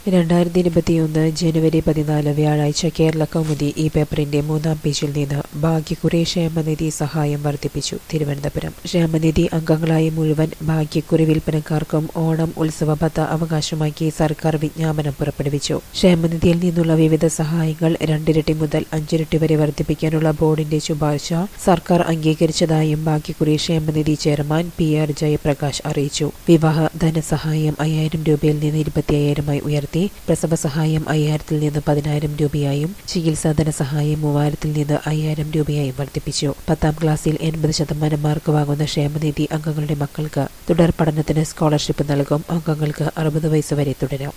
രണ്ടായിരത്തി ഇരുപത്തിയൊന്ന് ജനുവരി പതിനാല് വ്യാഴാഴ്ച കേരള കൗമുദി ഈ പേപ്പറിന്റെ മൂന്നാം പേജിൽ നിന്ന് ഭാഗ്യക്കുറി ക്ഷേമനിധി സഹായം വർദ്ധിപ്പിച്ചു തിരുവനന്തപുരം ക്ഷേമനിധി അംഗങ്ങളായ മുഴുവൻ ഭാഗ്യക്കുറി വിൽപ്പനക്കാർക്കും ഓണം ഉത്സവ ബത്ത അവകാശമാക്കി സർക്കാർ വിജ്ഞാപനം പുറപ്പെടുവിച്ചു ക്ഷേമനിധിയിൽ നിന്നുള്ള വിവിധ സഹായങ്ങൾ രണ്ടിരട്ടി മുതൽ അഞ്ചിരട്ടി വരെ വർദ്ധിപ്പിക്കാനുള്ള ബോർഡിന്റെ ശുപാർശ സർക്കാർ അംഗീകരിച്ചതായും ഭാഗ്യക്കുറി ക്ഷേമനിധി ചെയർമാൻ പി ആർ ജയപ്രകാശ് അറിയിച്ചു വിവാഹ ധനസഹായം അയ്യായിരം രൂപയിൽ നിന്ന് ഇരുപത്തി അയ്യായിരമായി ഉയർത്തി പ്രസവ സഹായം അയ്യായിരത്തിൽ നിന്ന് പതിനായിരം രൂപയായും ചികിത്സാ ധനസഹായം മൂവായിരത്തിൽ നിന്ന് അയ്യായിരം രൂപയായും വർദ്ധിപ്പിച്ചു പത്താം ക്ലാസ്സിൽ എൺപത് ശതമാനം മാർക്ക് വാങ്ങുന്ന ക്ഷേമനിധി അംഗങ്ങളുടെ മക്കൾക്ക് തുടർ പഠനത്തിന് സ്കോളർഷിപ്പ് നൽകും അംഗങ്ങൾക്ക് അറുപത് വയസ്സ് വരെ തുടരാം